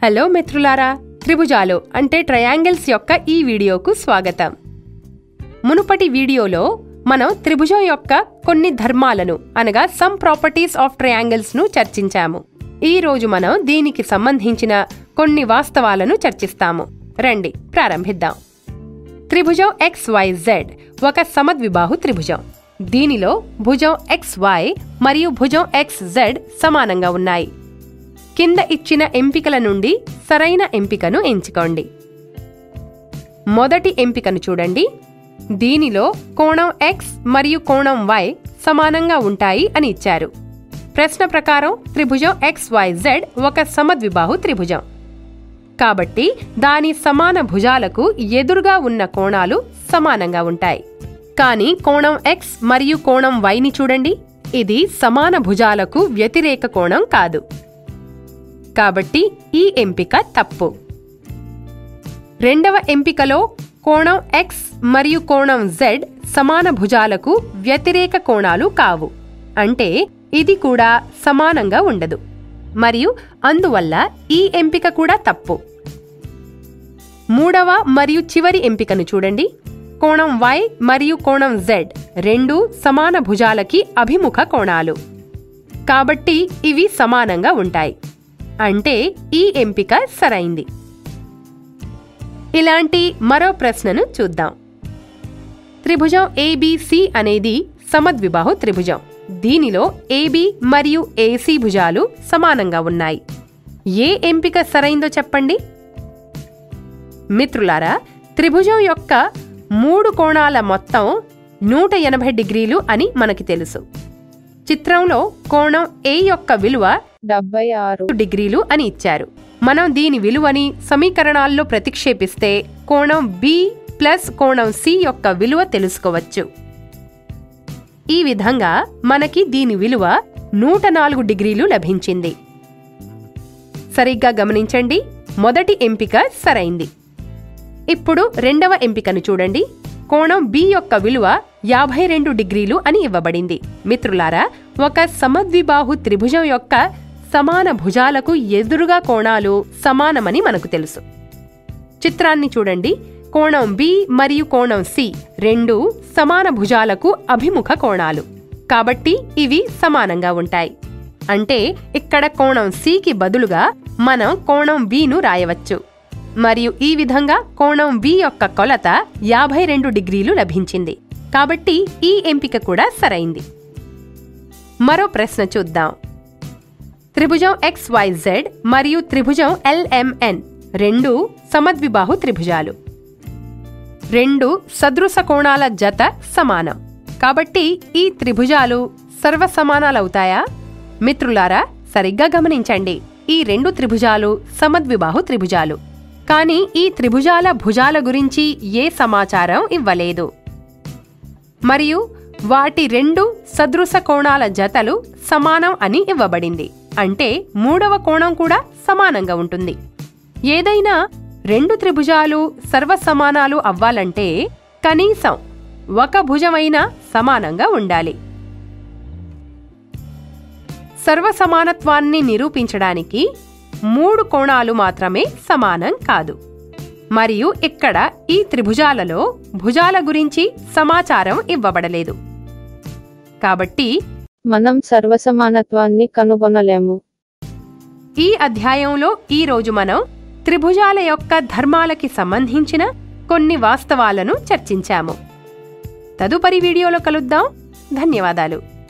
hello మిత్రులారా త్రిభుజాలు అంటే triangles యొక్క ఈ వీడియోకు స్వాగతం మునుపటి వీడియోలో మనం త్రిభుజం యొక్క కొన్ని ధర్మాలను అనగా సమ్ ప్రాపర్టీస్ ఆఫ్ ట్రయాంగిల్స్ ను చర్చించాము ఈ రోజు మనం దీనికి సంబంధించిన కొన్ని వాస్తవాలను చర్చిస్తాము రండి ప్రారంభిద్దాం త్రిభుజం ఎక్స్ వై జెడ్ ఒక సమద్విబాహు త్రిభుజం దీనిలో భుజం ఎక్స్ వై మరియు భుజం ఎక్స్ జెడ్ సమానంగా ఉన్నాయి కింద ఇచ్చిన ఎంపికల నుండి సరైన ఎంపికను ఎంచుకోండి మొదటి ఎంపికను చూడండి దీనిలో కోణం ఎక్స్ మరియు కోణం వై సమానంగా ఉంటాయి అని ఇచ్చారు ప్రశ్న ప్రకారం త్రిభుజం ఎక్స్ వై జెడ్ ఒక సమద్విబాహు త్రిభుజం కాబట్టి దాని సమాన భుజాలకు ఎదురుగా ఉన్న కోణాలు సమానంగా ఉంటాయి కానీ కోణం ఎక్స్ మరియు కోణం వైని చూడండి ఇది సమాన భుజాలకు వ్యతిరేక కోణం కాదు కాబట్టి ఈ ఎంపిక తప్పు రెండవ ఎంపికలో కోణం ఎక్స్ మరియు కోణం జెడ్ సమాన భుజాలకు వ్యతిరేక కోణాలు కావు అంటే ఇది కూడా సమానంగా ఉండదు మరియు అందువల్ల ఈ ఎంపిక కూడా తప్పు మూడవ మరియు చివరి ఎంపికను చూడండి కోణం వై మరియు కోణం జెడ్ రెండు సమాన భుజాలకి అభిముఖ కోణాలు కాబట్టి ఇవి సమానంగా ఉంటాయి అంటే ఈ ఎంపిక సరైంది ఇలాంటి మరో ప్రశ్నను చూద్దాం త్రిభుజం ఏబిసి అనేది సమద్విబాహు త్రిభుజం దీనిలో ఏబి మరియు ఏసీ భుజాలు సమానంగా ఉన్నాయి ఏ ఎంపిక సరైందో చెప్పండి మిత్రులారా త్రిభుజం యొక్క మూడు కోణాల మొత్తం నూట ఎనభై డిగ్రీలు అని మనకి తెలుసు చిత్రంలో కోణం ఏ యొక్క విలువ డెబ్బై ఆరు డిగ్రీలు అని ఇచ్చారు మనం దీని విలువని సమీకరణాల్లో ప్రతిక్షేపిస్తే కోణం బి ప్లస్ కోణం సి యొక్క విలువ తెలుసుకోవచ్చు ఈ విధంగా మనకి దీని విలువ నూట నాలుగు డిగ్రీలు లభించింది సరిగ్గా గమనించండి మొదటి ఎంపిక సరైంది ఇప్పుడు రెండవ ఎంపికను చూడండి కోణం బి యొక్క విలువ యాభై రెండు డిగ్రీలు అని ఇవ్వబడింది మిత్రులారా ఒక సమద్విబాహు త్రిభుజం యొక్క సమాన భుజాలకు ఎదురుగా కోణాలు సమానమని మనకు తెలుసు చిత్రాన్ని చూడండి కోణం బి మరియు కోణం సి రెండు సమాన భుజాలకు అభిముఖ కోణాలు కాబట్టి ఇవి సమానంగా ఉంటాయి అంటే ఇక్కడ కోణం సికి బదులుగా మనం కోణం బిను రాయవచ్చు మరియు ఈ విధంగా కోణం బి యొక్క కొలత యాభై రెండు డిగ్రీలు లభించింది కాబట్టి ఈ ఎంపిక కూడా సరైంది మరో ప్రశ్న చూద్దాం త్రిభుజం ఎక్స్ వై జెడ్ మరియు త్రిభుజం ఎల్ఎంఎన్ రెండు సమద్విబాహు త్రిభుజాలు రెండు సదృశ కోణాల జత సమానం కాబట్టి ఈ త్రిభుజాలు సర్వసమానాలవుతాయా మిత్రులారా సరిగ్గా గమనించండి ఈ రెండు త్రిభుజాలు సమద్విబాహు త్రిభుజాలు కానీ ఈ త్రిభుజాల భుజాల గురించి ఏ సమాచారం ఇవ్వలేదు మరియు వాటి రెండు సదృశ కోణాల జతలు సమానం అని ఇవ్వబడింది అంటే మూడవ కోణం కూడా సమానంగా ఉంటుంది ఏదైనా రెండు త్రిభుజాలు సర్వసమానాలు అవ్వాలంటే కనీసం ఒక భుజమైనా సమానంగా ఉండాలి సర్వసమానత్వాన్ని నిరూపించడానికి మూడు కోణాలు మాత్రమే సమానం కాదు మరియు ఇక్కడ ఈ త్రిభుజాలలో భుజాల గురించి సమాచారం ఇవ్వబడలేదు కాబట్టి మనం సర్వసమానత్వాన్ని కనుగొనలేము ఈ అధ్యాయంలో ఈ రోజు మనం త్రిభుజాల యొక్క ధర్మాలకి సంబంధించిన కొన్ని వాస్తవాలను చర్చించాము తదుపరి వీడియోలో కలుద్దాం ధన్యవాదాలు